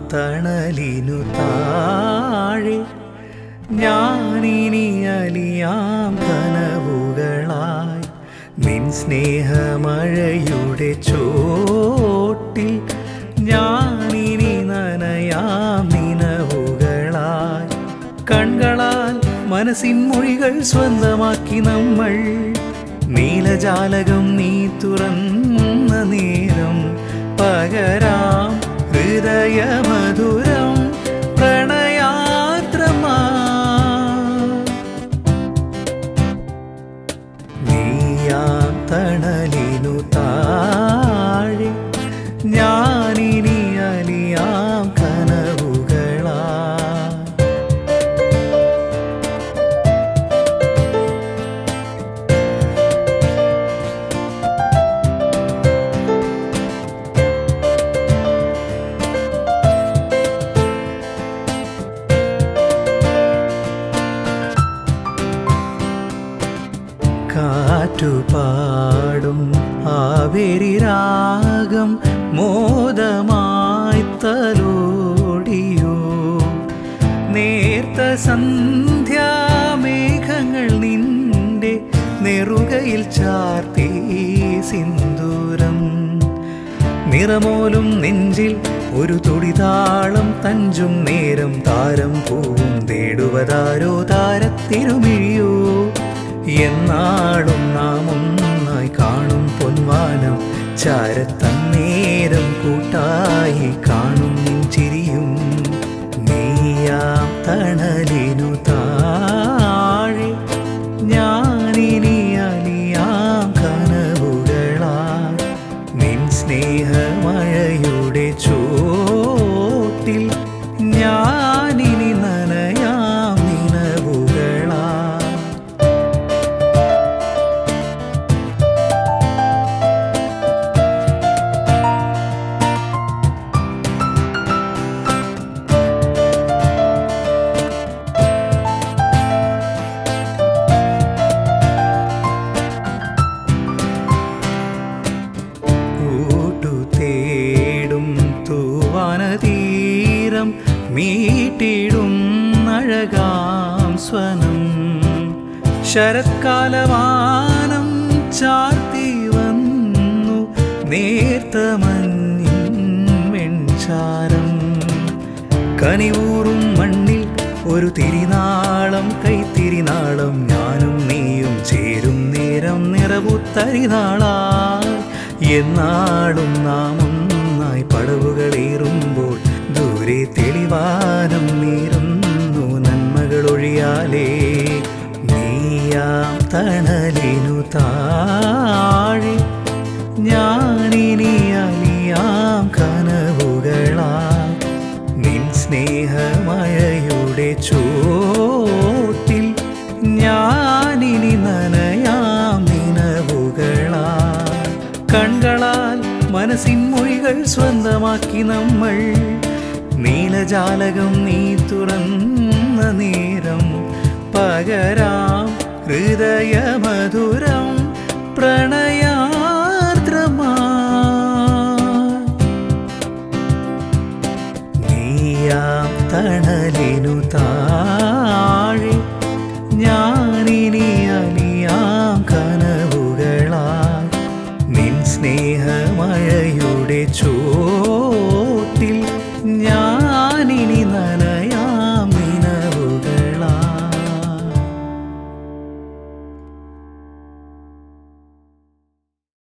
തണലിനു താഴെ ഞാനിനി അലിയാം കനവുകളായി നിൻ സ്നേഹമഴയുടെ ചോട്ടിൽ ഞാനിനി നനയാം നിനവുകളായി കൺകളാൽ മനസ്സിൻ മൊഴികൾ സ്വന്തമാക്കി നമ്മൾ നീലജാലകം നീ തുറന്ന നേരം പകരാം ഹൃദയമധുരം പ്രണയാത്രമാ നീയാം തണലിനു താഴെ ഞാനിനി അലിയാം കനവുകളാ കാറ്റുപാടും ആവേരി രാഗം മോദമായി തലോടിയോ നേർത്ത സന്ധ്യാമേഘങ്ങൾ നിന്റെ നെറുകയിൽ ചാർത്തി സിന്ദൂരം നിറമോലും നെഞ്ചിൽ ഒരു തുടിതാളം തഞ്ചും നേരം താരം പൂവും തേടുവതാരോ താരത്തിരുമിഴിയോ എന്നാളും നാം ഒന്നായി കാണും പൊൻവാനം ചാരത്തന്നേരം കൂട്ടായി കാണും നിൻ ചിരിയും നീയാം തണലിനു താഴെ ഞാനിനി അലിയാം കനവുകളാ നിൻ സ്നേഹമഴയുടെ ചോട്ടിൽ ഞാനിനി നനയാം നിനവുകളാ കൂട്ടു തേടും തൂവാനതീരം മീട്ടിടും അഴകാം സ്വനം ശരത്കാലവാനം ചാർത്തി വന്നു നേർത്ത മഞ്ഞിൻ വെൺചാരം കനിവൂറും മണ്ണിൽ ഒരു തിരിനാളം കൈത്തിരിനാളം ഞാനും നീയും ചേരും നേരം നിറവുത്തരിനാളായി എന്നാളും നാം ഒന്നായി പടവുകളേറുമ്പോൾ ദൂരെ തെളിവാനം നീറുന്നു നന്മകളൊഴിയാലേ നീയാം തണലിനു താഴെ ഞാനിനി അലിയാം കനവുകളാ നിൻ സ്നേഹമഴയുടെ ചോട്ടിൽ ഞാനിനി നനയാം നിനവുകളാ കൺകളാൽ മനസ്സിൻ മൊഴികൾ സ്വന്തമാക്കി നമ്മൾ നീലജാലകം നീ തുറന്ന നേരം പകരാം ഹൃദയമധുരം പ്രണയാർദ്രമാ നീയാം തണലിനു താഴെ ഞാനിനി അലിയാം കനവുകളാ നിൻ സ്നേഹമഴയുടെ ചോ